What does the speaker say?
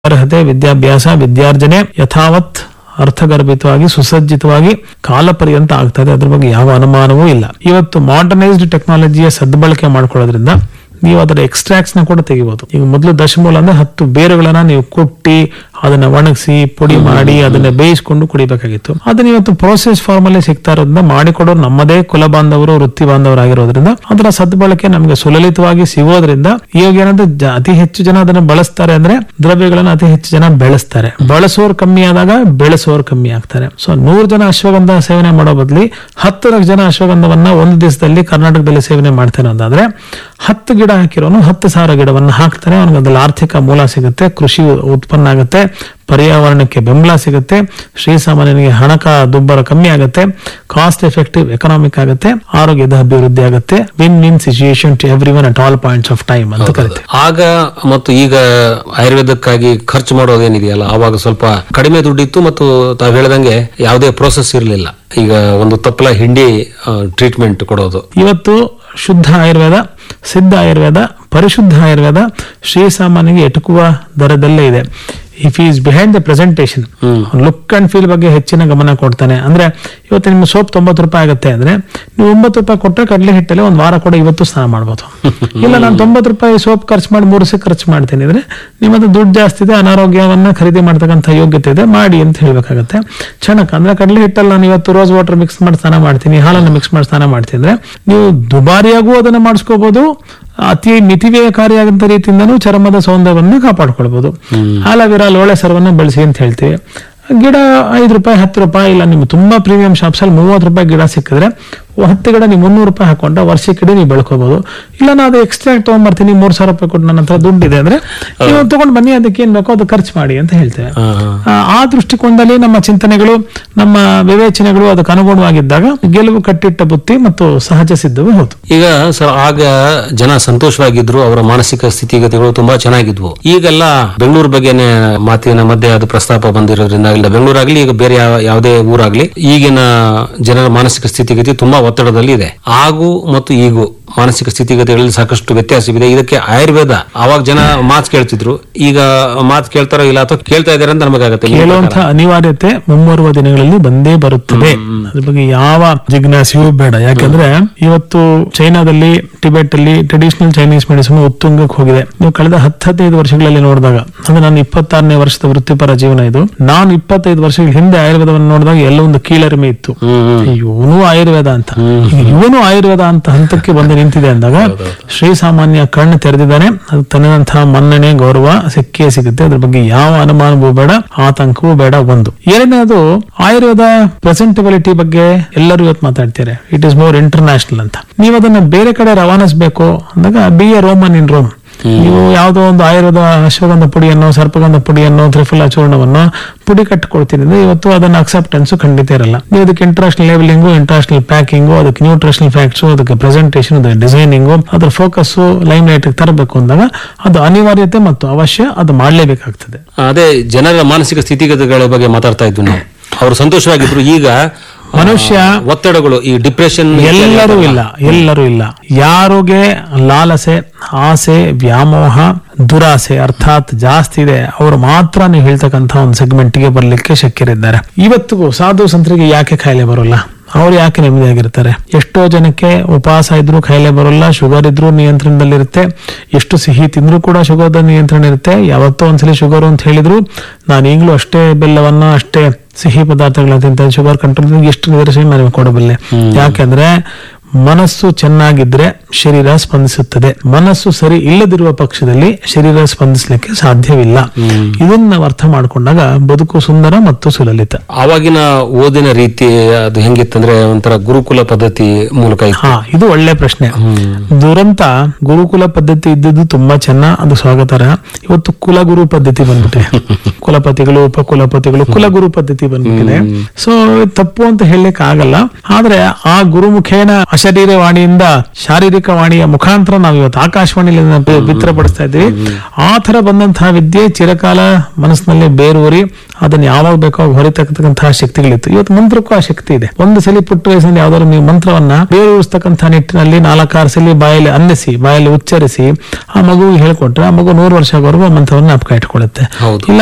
ಅರ್ಹತೆ ವಿದ್ಯಾಭ್ಯಾಸ ವಿದ್ಯಾರ್ಜನೆ ಯಥಾವತ್ ಅರ್ಥಗರ್ಭಿತವಾಗಿ ಸುಸಜ್ಜಿತವಾಗಿ ಕಾಲ ಪರ್ಯಂತ ಆಗ್ತದೆ ಅದ್ರ ಬಗ್ಗೆ ಯಾವ ಅನುಮಾನವೂ ಇಲ್ಲ ಇವತ್ತು ಮಾಡರ್ನೈಸ್ಡ್ ಟೆಕ್ನಾಲಜಿಯ ಸದ್ಬಳಕೆ ಮಾಡ್ಕೊಳ್ಳೋದ್ರಿಂದ ನೀವು ಅದರ ಎಕ್ಸ್ಟ್ರಾಕ್ಟ್ಸ್ ನ ಕೂಡ ತೆಗಿಬಹುದು ಈಗ ಮೊದಲು ದಶಮೂಲ ಅಂದ್ರೆ ಹತ್ತು ಬೇರುಗಳನ್ನ ನೀವು ಕುಟ್ಟಿ ಅದನ್ನ ಒಣಗಿಸಿ ಪುಡಿ ಮಾಡಿ ಅದನ್ನ ಬೇಯಿಸ್ಕೊಂಡು ಕುಡಿಬೇಕಾಗಿತ್ತು ಅದನ್ನ ಇವತ್ತು ಪ್ರೋಸೆಸ್ ಫಾರ್ಮ್ ಅಲ್ಲಿ ಸಿಗ್ತಾ ಇರೋದ್ರಿಂದ ಮಾಡಿಕೊಡೋರು ನಮ್ಮದೇ ಕುಲ ಬಾಂಧವರು ವೃತ್ತಿ ಬಾಂಧವರಾಗಿರೋದ್ರಿಂದ ಅದರ ಸದ್ಬಳಕೆ ನಮಗೆ ಸುಲಲಿತವಾಗಿ ಸಿಗೋದ್ರಿಂದ ಇವಾಗ ಏನಂದ್ರೆ ಜ- ಅತಿ ಹೆಚ್ಚು ಜನ ಅದನ್ನ ಬಳಸ್ತಾರೆ ಅಂದ್ರೆ ದ್ರವ್ಯಗಳನ್ನ ಅತಿ ಹೆಚ್ಚು ಜನ ಬೆಳೆಸ್ತಾರೆ ಬಳಸೋರು ಕಮ್ಮಿ ಆದಾಗ ಬೆಳೆಸೋರು ಕಮ್ಮಿ ಆಗ್ತಾರೆ ಸೊ ನೂರು ಜನ ಅಶ್ವಗಂಧ ಸೇವನೆ ಮಾಡೋ ಬದಲಿ ಹತ್ತು ಲಕ್ಷ ಜನ ಅಶ್ವಗಂಧವನ್ನ ಒಂದು ದಿವಸದಲ್ಲಿ ಕರ್ನಾಟಕದಲ್ಲಿ ಸೇವನೆ ಮಾಡ್ತಾನೆ ಅಂತಾದ್ರೆ ಹತ್ತು ಗಿಡ ಹಾಕಿರೋನು ಹತ್ತು ಸಾವಿರ ಗಿಡವನ್ನು ಹಾಕ್ತಾನೆ ಅವನಿಗೆ ಅದ್ರಲ್ಲಿ ಆರ್ಥಿಕ ಮೂಲ ಸಿಗುತ್ತೆ ಕೃಷಿ ಉತ್ಪನ್ನ ಆಗುತ್ತೆ ಪರ್ಯಾವರಣಕ್ಕೆ ಬೆಂಬಲ ಸಿಗುತ್ತೆ ಶ್ರೀಸಾಮಾನ್ಯನಿಗೆ ಹಣಕ ದುಬ್ಬರ ಕಮ್ಮಿ ಆಗುತ್ತೆ ಕಾಸ್ಟ್ ಎಫೆಕ್ಟಿವ್ ಎಕನಾಮಿಕ್ ಆಗುತ್ತೆ ಆರೋಗ್ಯದ ಅಭಿವೃದ್ಧಿ ಆಗುತ್ತೆ win win situation to everyone at all points of time ಅಂತ ಕರಿತೀವಿ ಆಗ ಮತ್ತು ಈಗ ಆಯುರ್ವೇದಕ್ಕಾಗಿ ಖರ್ಚು ಮಾಡೋದೇನಿದೆಯಲ್ಲ ಆವಾಗ ಸ್ವಲ್ಪ ಕಡಿಮೆ ದುಡ್ಡಿತ್ತು ಮತ್ತು ತಾವು ಹೇಳ್ದಂಗೆ ಯಾವುದೇ ಪ್ರೋಸೆಸ್ ಇರಲಿಲ್ಲ ಈಗ ಒಂದು ತಪ್ಪಲ ಹಿಂಡಿ ಟ್ರೀಟ್ಮೆಂಟ್ ಕೊಡೋದು ಇವತ್ತು ಶುದ್ಧ ಆಯುರ್ವೇದ ಸಿದ್ಧ ಆಯುರ್ವೇದ ಪರಿಶುದ್ಧ ಆಯುರ್ವೇದ ಶ್ರೀಸಾಮಾನ್ಯನಿಗೆ ಎಟುಕುವ ದರದಲ್ಲೇ ಇದೆ if is behind the presentation look and feel ಬಗ್ಗೆ ಹೆಚ್ಚಿನ ಗಮನ ಕೊಡ್ತಾನೆ ಅಂದ್ರೆ ಇವತ್ತು ನಿಮ್ಮ ಸೋಪ್ ತೊಂಬತ್ತು ರೂಪಾಯಿ ಆಗುತ್ತೆ ಅಂದ್ರೆ ನೀವು ಒಂಬತ್ತು ರೂಪಾಯಿ ಕೊಟ್ಟರೆ ಕಡಲೆ ಹಿಟ್ಟಲ್ಲಿ ಒಂದು ವಾರ ಕೂಡ ಇವತ್ತು ಸ್ನಾನ ಮಾಡ್ಬೋದು ಇಲ್ಲ ನಾನು ತೊಂಬತ್ತು ರೂಪಾಯಿ ಸೋಪ್ ಖರ್ಚು ಮಾಡಿ ಮೂರು ದಿವಸ ಖರ್ಚು ಮಾಡ್ತೀನಿ ಅಂದ್ರೆ ನಿಮ್ಮದು ದುಡ್ಡು ಜಾಸ್ತಿ ಇದೆ ಅನಾರೋಗ್ಯವನ್ನ ಖರೀದಿ ಮಾಡ್ತಕ್ಕಂಥ ಯೋಗ್ಯತೆ ಇದೆ ಮಾಡಿ ಅಂತ ಹೇಳ್ಬೇಕಾಗತ್ತೆ ಕ್ಷಣಕ್ಕೆ ಅಂದ್ರೆ ಕಡಲೆ ಹಿಟ್ಟಲ್ಲಿ ನಾನು ಇವತ್ತು ರೋಸ್ ವಾಟರ್ ಮಿಕ್ಸ್ ಮಾಡಿ ಸ್ನಾನ ಮಾಡ್ತೀನಿ ಹಾಲನ್ನು ಮಿಕ್ಸ್ ಮಾಡಿ ಸ್ನಾನ ಮಾಡ್ತೀನಿ ಅಂದ್ರೆ ನೀವು ದುಬಾರಿಯಾಗೂ ಅದನ್ನ ಮಾಡಿಸ್ಕೋಬಹುದು ಅತಿ ಮಿತಿವ್ಯಯಕಾರಿಯಾದಂತ ರೀತಿಯಿಂದನೂ ಚರ್ಮದ ಸೌಂದರ್ಯವನ್ನು ಕಾಪಾಡ್ಕೊಳ್ಬಹುದು ಆಲೋವೆರಾ ಲೋಳೆ ಸರ್ವನ್ನ ಬಳಸಿ ಅಂತ ಹೇಳ್ತೀವಿ ಗಿಡ ಐದು ರೂಪಾಯಿ ಹತ್ತು ರೂಪಾಯಿ ಇಲ್ಲ ನಿಮ್ಗೆ ತುಂಬಾ ಪ್ರೀಮಿಯಂ ಶಾಪ್ಸ್ ಅಲ್ಲಿ ಮೂವತ್ತು ರೂಪಾಯಿ ಗಿಡ ಸಿಕ್ಕಿದ್ರೆ ಹತ್ತು ಗಿಡ ನೀವು ಮುನ್ನೂರು ರೂಪಾಯಿ ಹಾಕೊಂಡ್ರೆ ವರ್ಷಕ್ಕಿಡೀ ನೀವು ಬೆಳ್ಕೋಬಹುದು ಇಲ್ಲ ನಾನು ಅದು ಎಕ್ಸ್ಟ್ರಾಕ್ಟ್ ತಗೊಂಡ್ಬರ್ತೀನಿ ಮೂರ್ ಸಾವಿರ ರೂಪಾಯಿ ಕೊಟ್ಟು ನನ್ನ ಹತ್ರ ದುಡ್ಡಿದೆ ಅಂದ್ರೆ ನೀವು ತಗೊಂಡ್ ಬನ್ನಿ ಅದಕ್ಕೆ ಏನ್ ಬೇಕೋ ಅದು ಖರ್ಚು ಮಾಡಿ ಅಂತ ಹೇಳ್ತೇವೆ ಆ, ಆ ದೃಷ್ಟಿಕೋನದಲ್ಲಿ ನಮ್ಮ ಚಿಂತನೆಗಳು ನಮ್ಮ ವಿವೇಚನೆಗಳು ಅದಕ್ಕೆ ಅನುಗುಣವಾಗಿದ್ದಾಗ ಗೆಲುವು ಕಟ್ಟಿಟ್ಟ ಬುತ್ತಿ ಮತ್ತು ಸಹಜ ಸಿದ್ಧವೂ ಹೌದು ಈಗ ಸರ್ ಆಗ ಜನ ಸಂತೋಷವಾಗಿದ್ರು ಅವರ ಮಾನಸಿಕ ಸ್ಥಿತಿಗತಿಗಳು ತುಂಬಾ ಚೆನ್ನಾಗಿದ್ವು ಈಗೆಲ್ಲ ಬೆಂಗಳೂರು ಬಗ್ಗೆನೆ ಮಾತಿನ ಮಧ್ಯೆ ಅದು ಪ್ರಸ್ತಾಪ ಬಂದಿರೋದ್ರಿಂದ ಇಲ್ಲ ಬೆಂಗಳೂರಾಗ್ಲಿ ಈಗ ಬೇರೆ ಯಾವ- ಯಾವುದೇ ಊರಾಗ್ಲಿ ಈಗಿನ ಜನರ ಮಾನಸಿಕ ಸ್ಥಿತಿಗತಿ ತುಂಬಾ ಒತ್ತಡದಲ್ಲಿ ಇದೆ ಆಗು ಮತ್ತು ಈಗೂ ಮಾನಸಿಕ ಸ್ಥಿತಿಗತಿಗಳಲ್ಲಿ ಸಾಕಷ್ಟು ವ್ಯತ್ಯಾಸವಿದೆ ಇದಕ್ಕೆ ಆಯುರ್ವೇದ ಅವಾಗ ಜನ ಮಾತು ಕೇಳ್ತಿದ್ರು ಈಗ ಮಾತು ಕೇಳ್ತಾರೋ ಇಲ್ಲ ಅಥವಾ ಕೇಳ್ತಾ ಇದಾರೆ ಅಂತ ನಮಗಾಗತ್ತೆ ನಿಮ್ಮ ಕೇಳುವಂತ ಅನಿವಾರ್ಯತೆ ಮುಂಬರುವ ದಿನಗಳಲ್ಲಿ ಬಂದೇ ಬರುತ್ತದೆ ಅದ್ರ ಬಗ್ಗೆ ಯಾವ ಜಿಜ್ಞಾಸೆಯೂ ಬೇಡ ಯಾಕಂದ್ರೆ ಇವತ್ತು ಚೈನಾದಲ್ಲಿ ಟಿಬೆಟ್ ಅಲ್ಲಿ ಟ್ರೆಡಿಷನಲ್ ಚೈನೀಸ್ ಮೆಡಿಸಿನ್ ಉತ್ತುಂಗಕ್ಕೆ ಹೋಗಿದೆ ನೀವು ಕಳೆದ ಹತ್ತು ಹದಿನೈದು ವರ್ಷಗಳಲ್ಲಿ ನೋಡಿದಾಗ ಅಂದ್ರೆ ನಾನು ಇಪ್ಪತ್ತಾರನೇ ವರ್ಷದ ವೃತ್ತಿಪರ ಜೀವನ ಇದು ನಾನು ಇಪ್ಪತ್ತೈದು ವರ್ಷಗಳ ಹಿಂದೆ ಆಯುರ್ವೇದವನ್ನು ನೋಡಿದಾಗ ಎಲ್ಲ ಒಂದು ಕೀಳರಿಮೆ ಇತ್ತು ಹ್ಮ್ ಹ್ಮ್. ಇವನು ಆಯುರ್ವೇದ ಅಂತ ಈಗ ಇವನು ಆಯುರ್ವೇದ ಅಂತ ಹಂತಕ್ಕೆ ಬಂದು ನಿಂತಿದೆ ಅಂದಾಗ ಶ್ರೀಸಾಮಾನ್ಯ ಕಣ್ಣು ತೆರೆದಿದ್ದಾನೆ ಅದು ತನ್ನಂತಹ ಮನ್ನಣೆ ಗೌರವ ಸಿಕ್ಕೇ ಸಿಗುತ್ತೆ ಅದ್ರ ಬಗ್ಗೆ ಯಾವ ಅನುಮಾನವೂ ಬೇಡ ಆತಂಕವೂ ಬೇಡ ಒಂದು ಎರಡನೇದು ಆಯುರ್ವೇದ ಪ್ರೆಸೆಂಟಬಿಲಿಟಿ ಬಗ್ಗೆ ಎಲ್ಲರೂ ಇವತ್ತು ಮಾತಾಡ್ತಾರೆ ಇಟ್ ಇಸ್ ಮೋರ್ ಇಂಟರ್ನ್ಯಾಷನಲ್ ಅಂತ ನೀವು ಅದನ್ನ ಬೇರೆ ಕಡೆ ರವಾನಿಸಬೇಕು ಅಂದಾಗ be a Roman in Rome ನೀವು ಯಾವುದೋ ಒಂದು ಆಯುರ್ವೇದ ಅಶ್ವಗಂಧ ಪುಡಿಯನ್ನು ಸರ್ಪಗಂಧ ಪುಡಿಯನ್ನು ತ್ರಿಫಲ ಚೂರ್ಣವನ್ನು ಪುಡಿ ಕಟ್ಟಿಕೊಡ್ತೀನಿ ಅಂದ್ರೆ ಇವತ್ತು ಅದನ್ನ ಅಕ್ಸೆಪ್ಟೆನ್ಸ್ ಖಂಡಿತ ಇರಲ್ಲ ನೀವು ಅದಕ್ಕೆ ಇಂಟರ್ನ್ಯಾಷನಲ್ ಲೇಬಲಿಂಗು ಇಂಟರ್ನ್ಯಾಷನಲ್ ಪ್ಯಾಕಿಂಗು ಅದಕ್ಕೆ ನ್ಯೂಟ್ರಿಷನಲ್ ಫ್ಯಾಕ್ಟ್ಸು ಅದಕ್ಕೆ ಪ್ರೆಸೆಂಟೇಷನ್ ಅದಕ್ಕೆ ಡಿಸೈನಿಂಗು ಅದ್ರ ಫೋಕಸ್ ಲೈಮ್ ಲೈಟ್ ತರಬೇಕು ಅಂದಾಗ ಅದು ಅನಿವಾರ್ಯತೆ ಮತ್ತು ಅವಶ್ಯ ಅದು ಮಾಡಲೇಬೇಕಾಗ್ತದೆ ಅದೇ ಜನರ ಮಾನಸಿಕ ಸ್ಥಿತಿಗತಿಗಳ ಬಗ್ಗೆ ಮಾತಾಡ್ತಾ ಇದ್ವಿ ನಾವು ಅವರು ಸಂತೋಷವಾಗಿದ್ರು ಈಗ ಮನುಷ್ಯ ಒತ್ತಡಗಳು ಈ ಡಿಪ್ರೆಷನ್ ಎಲ್ಲರೂ ಇಲ್ಲ ಎಲ್ಲರೂ ಇಲ್ಲ ಯಾರಿಗೆ ಲಾಲಸೆ ಆಸೆ ವ್ಯಾಮೋಹ ದುರಾಸೆ ಅರ್ಥಾತ್ ಜಾಸ್ತಿ ಇದೆ ಅವರು ಮಾತ್ರ ನೀವು ಹೇಳ್ತಕ್ಕಂಥ ಒಂದು ಸೆಗ್ಮೆಂಟ್ಗೆ ಬರ್ಲಿಕ್ಕೆ ಶಕ್ಯರಿದ್ದಾರೆ ಇವತ್ತಿಗೂ ಸಾಧು ಸಂತರಿಗೆ ಯಾಕೆ ಕಾಯಿಲೆ ಬರೋಲ್ಲ ಅವ್ರು ಯಾಕೆ ನೆಮ್ಮದಿಯಾಗಿರ್ತಾರೆ ಎಷ್ಟೋ ಜನಕ್ಕೆ ಉಪವಾಸ ಇದ್ರೂ ಕಾಯಿಲೆ ಬರೋಲ್ಲ ಶುಗರ್ ಇದ್ರೂ ನಿಯಂತ್ರಣದಲ್ಲಿರುತ್ತೆ ಎಷ್ಟು ಸಿಹಿ ತಿಂದ್ರೂ ಕೂಡ ಶುಗರ್ ನಿಯಂತ್ರಣ ಇರುತ್ತೆ ಯಾವತ್ತೋ ಒಂದ್ಸಲಿ ಶುಗರ್ ಅಂತ ಹೇಳಿದ್ರು ನಾನು ಈಗಲೂ ಅಷ್ಟೇ ಬೆಲ್ಲವನ್ನ ಅಷ್ಟೇ ಸಿಹಿ ಪದಾರ್ಥಗಳನ್ನ ತಿಂತ ಶುಗರ್ ಕಂಟ್ರೋಲ್ ಎಷ್ಟು ನಿದರ್ಶನ ನಾನು ಕೊಡಬಲ್ಲೆ ಯಾಕೆಂದ್ರೆ ಮನಸ್ಸು ಚೆನ್ನಾಗಿದ್ರೆ ಶರೀರ ಸ್ಪಂದಿಸುತ್ತದೆ ಮನಸ್ಸು ಸರಿ ಇಲ್ಲದಿರುವ ಪಕ್ಷದಲ್ಲಿ ಶರೀರ ಸ್ಪಂದಿಸಲಿಕ್ಕೆ ಸಾಧ್ಯವಿಲ್ಲ ಇದನ್ನ ನಾವು ಅರ್ಥ ಮಾಡ್ಕೊಂಡಾಗ ಬದುಕು ಸುಂದರ ಮತ್ತು ಸುಲಲಿತ ಆವಾಗಿನ ಓದಿನ ರೀತಿ ಅದು ಹೆಂಗಿತ್ತಂದ್ರೆ ಒಂಥರ ಗುರುಕುಲ ಪದ್ಧತಿ ಮೂಲಕ ಇತ್ತು ಹಾ ಇದು ಒಳ್ಳೆ ಪ್ರಶ್ನೆ ದುರಂತ ಗುರುಕುಲ ಪದ್ಧತಿ ಇದ್ದಿದ್ದು ತುಂಬಾ ಚೆನ್ನ ಅದು ಸ್ವಾಗತಾರ್ಹ ಇವತ್ತು ಕುಲಗುರು ಪದ್ಧತಿ ಬಂದ್ಬಿಟ್ಟಿದೆ ಕುಲಪತಿಗಳು ಉಪಕುಲಪತಿಗಳು ಕುಲಗುರು ಪದ್ಧತಿ ಬಂದ್ಬಿಟ್ಟಿದೆ ಸೊ ತಪ್ಪು ಅಂತ ಹೇಳಲಿಕ್ಕೆ ಆಗಲ್ಲ ಆದ್ರೆ ಆ ಗುರುಮುಖೇನ ಅಶರೀರ ವಾಣಿಯಿಂದ ಶಾರೀರಿಕ ವಾಣಿಯ ಮುಖಾಂತರ ನಾವು ಇವತ್ತು ಆಕಾಶವಾಣಿಯಲ್ಲಿ ಅದನ್ನ ಬಿ- ಬಿತ್ತರಪಡಿಸ್ತಾ ಇದ್ದೀವಿ ಆ ತರ ಬಂದಂತಹ ವಿದ್ಯೆ ಚಿರಕಾಲ ಮನಸ್ಸಿನಲ್ಲಿ ಬೇರೂರಿ ಅದನ್ನ ಯಾವಾಗ ಬೇಕೋ ಅವಾಗ ಹೊರಿತಕ್ಕಂತಹ ಶಕ್ತಿಗಳಿತ್ತು ಇವತ್ತು ಮಂತ್ರಕ್ಕೂ ಆ ಶಕ್ತಿ ಇದೆ ಒಂದು ಸಲ ಪುಟ್ಟ ವಯಸ್ಸಿನಲ್ಲಿ ಯಾವ್ದಾದ್ರು ನೀವು ಮಂತ್ರವನ್ನ ಬೇರೂರಿಸ್ತಕ್ಕಂತಹ ನಿಟ್ಟಿನಲ್ಲಿ ನಾಲ್ಕಾರು ಸಲ ಬಾಯಲ್ಲಿ ಅನ್ನಿಸಿ ಬಾಯಲ್ಲಿ ಉಚ್ಚರಿಸಿ ಆ ಮಗುವಿಗೆ ಹೇಳ್ಕೊಟ್ರೆ ಆ ಮಗು ನೂರು ವರ್ಷವರೆಗೂ ಆ ಮಂತ್ರವನ್ನ ಜ್ಞಾಪಕ ಇಟ್ಕೊಳ್ಳುತ್ತೆ ಹೌದು. ಇಲ್ಲ